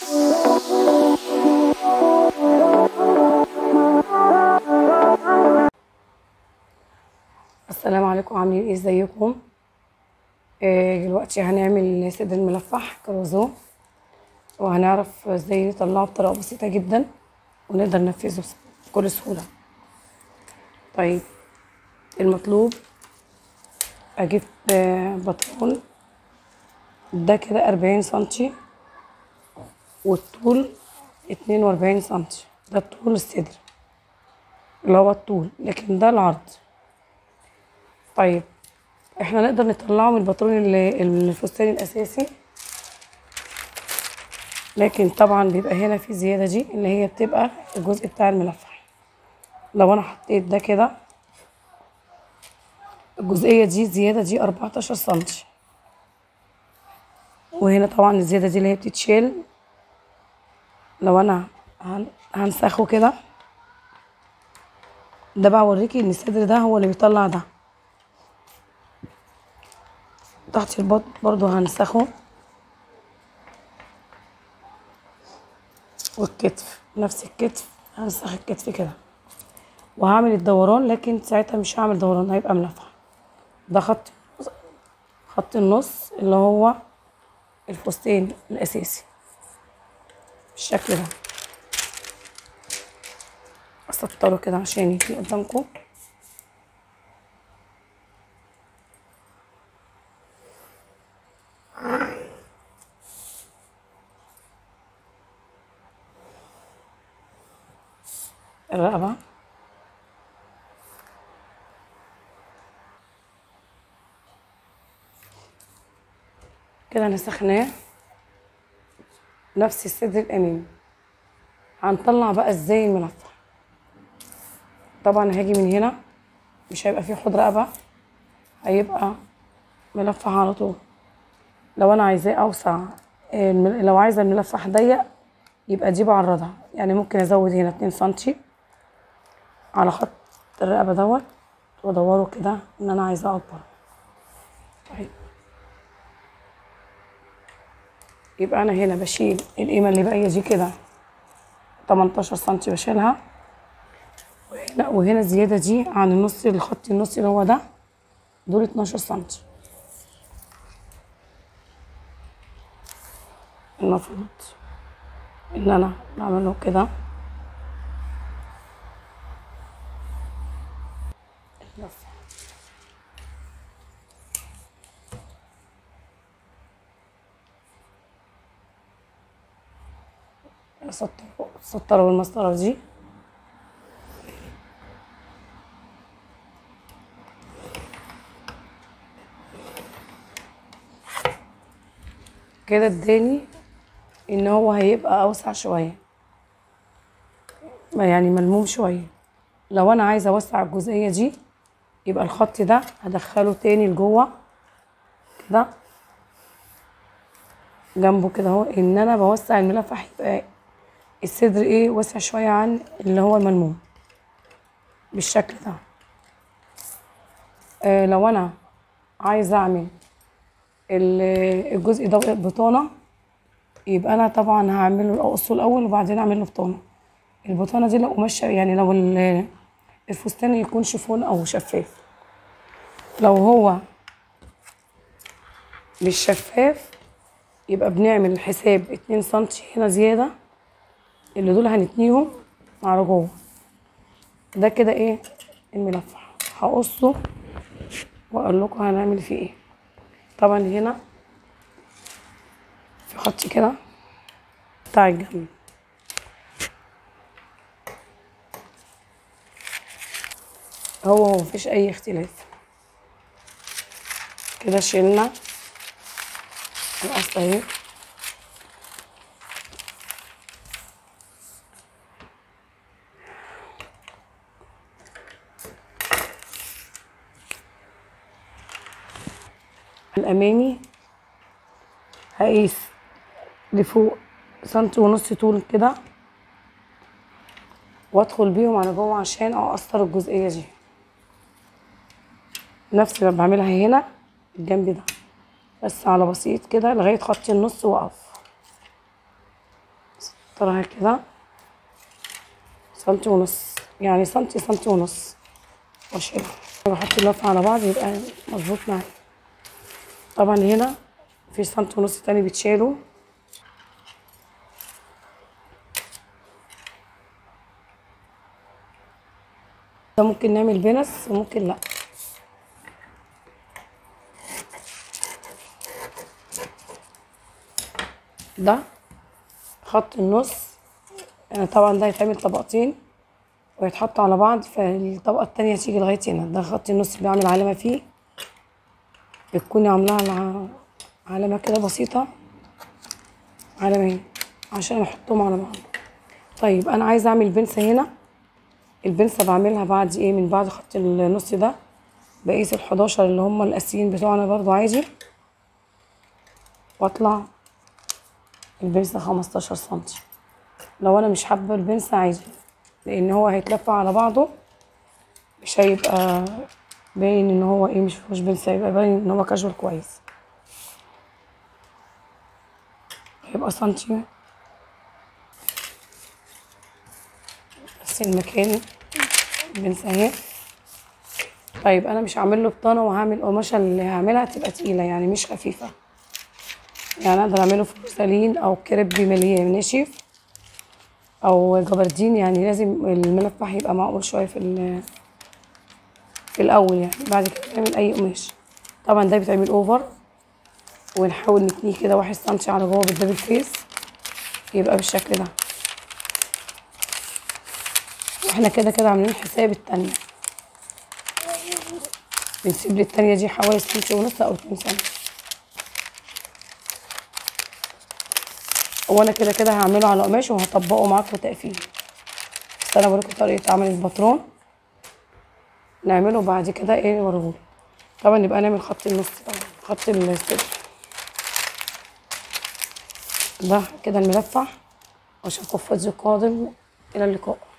السلام عليكم عاملين ايه ازيكم آه، دلوقتي هنعمل صدر ملفح كروزو وهنعرف ازاي نطلعه بطريقه بسيطه جدا ونقدر ننفذه بكل سهوله طيب المطلوب اجيب آه، بطرون ده كده أربعين سنتي والطول اتنين وأربعين سنتي ده طول الصدر اللي هو الطول لكن ده العرض طيب احنا نقدر نطلعه من البطرون اللي- الفستان الاساسي لكن طبعا بيبقى هنا في زياده دي اللي هي بتبقى الجزء بتاع الملفح لو انا حطيت ده كده الجزئيه دي زياده دي 14 سنتي وهنا طبعا الزياده دي اللي هي بتتشيل لو انا هن- هنسخه كده ده بقى اوريكي ان الصدر ده هو اللي بيطلع ده تحت البطن برضو هنسخه والكتف نفس الكتف هنسخ الكتف كده وهعمل الدوران لكن ساعتها مش هعمل دوران هيبقى ملفح ده خط خط النص اللي هو الفستان الاساسي بالشكل ده اسطره كده عشان يجي قدامكم الرقبة كده نسخناه نفس الصدر الأمامي هنطلع بقى ازاي الملفح طبعا هاجي من هنا مش هيبقى فيه حوض رقبة هيبقى ملفح على طول لو انا عايزاه اوسع الم- لو عايزه الملفح ضيق يبقى دي بعرضها يعني ممكن ازود هنا اتنين سنتي على خط الرقبة دوت وادوره كده ان انا عايزاه اكبر طيب يبقى انا هنا بشيل القيمة اللي باقية دي كده 18 سنتي بشيلها وهنا وهنا الزيادة دي عن النص الخط النص اللي هو ده دول 12 سنتي المفروض ان انا بعمله كده بس. اسطره اسطره بالمسطره دي كده اداني ان هو هيبقى اوسع شويه ما يعني ملموم شويه لو انا عايزه اوسع الجزئيه دي يبقى الخط ده هدخله تاني لجوه كده جنبه كده اهو ان انا بوسع الملفح يبقى الصدر ايه واسع شويه عن اللي هو الملموم بالشكل ده آه لو انا عايزه اعمل ال- الجزء ده بطانه يبقى انا طبعا هعمله اقصه الاول وبعدين اعمل له بطانه البطانه دي لو قماش يعني لو ال- الفستان يكون شيفون او شفاف لو هو مش شفاف يبقى بنعمل حساب اتنين سنتي هنا زياده اللي دول هنتنيهم على جوه ده كده ايه الملفح هقصه واقول لكم هنعمل فيه ايه طبعا هنا في خط كده بتاع الجنب هو هو مفيش اي اختلاف كده شيلنا القص اهي الامامي هقيس لفوق سنتي ونص طول كده وادخل بيهم على جوه عشان اقصر الجزئيه دي نفس اللي بعملها هنا الجنب ده بس على بسيط كده لغايه خط النص واقف بقطرها كده سنتي ونص يعني سنتي سنتي ونص واشيلها بحط اللفة على بعض يبقى مظبوط معايا طبعا هنا في سنتي ونص تاني بيتشالوا ده ممكن نعمل بنس وممكن لا ده خط النص يعني طبعا ده هيتعمل طبقتين ويتحط على بعض فالطبقة التانية تيجي لغاية هنا ده خط النص بعمل علامة فيه بتكوني عاملاها على علامة كده بسيطة علامة هنا عشان احطهم على بعض طيب انا عايزة اعمل بنسة هنا البنسة بعملها بعد ايه من بعد خط النص ده بقيس الحداشر اللي هم الاساسيين بتوعنا برضو عادي واطلع البنسة خمستاشر سنتي لو انا مش حابة البنسة عادي لان هو هيتلف على بعضه مش هيبقى باين ان هو ايه مش فيهوش بنسة هيبقى باين ان هو كاجوال كويس هيبقى سنتي نفس المكان البنسة اهي طيب انا مش هعمل له بطانة وهعمل القماشة اللي هعملها تبقى تقيلة يعني مش خفيفة يعني اقدر اعمله فلوسالين او كريب مليان ناشف او جبردين يعني لازم الملفح يبقى معقول شويه في ال- في الاول يعني بعد كده نعمل اي قماش طبعا ده بيتعمل اوفر ونحاول نتنيه كده واحد سنتي على جوه بالدبل فيس يبقى بالشكل ده واحنا كده كده عاملين حساب التانية بنسيب للتانية دي حوالي سنتي ونص او اتنين سنتي وانا كده كده هعمله على قماش وهطبقه معاكم تقفيل بس انا بوريكم طريقه عمل الباترون نعمله بعد كده ايه ورغول طبعا يبقى نعمل خط النص طبعا خط الصدر ده كده الملفح واشوفكم في فيديو قادم الى اللقاء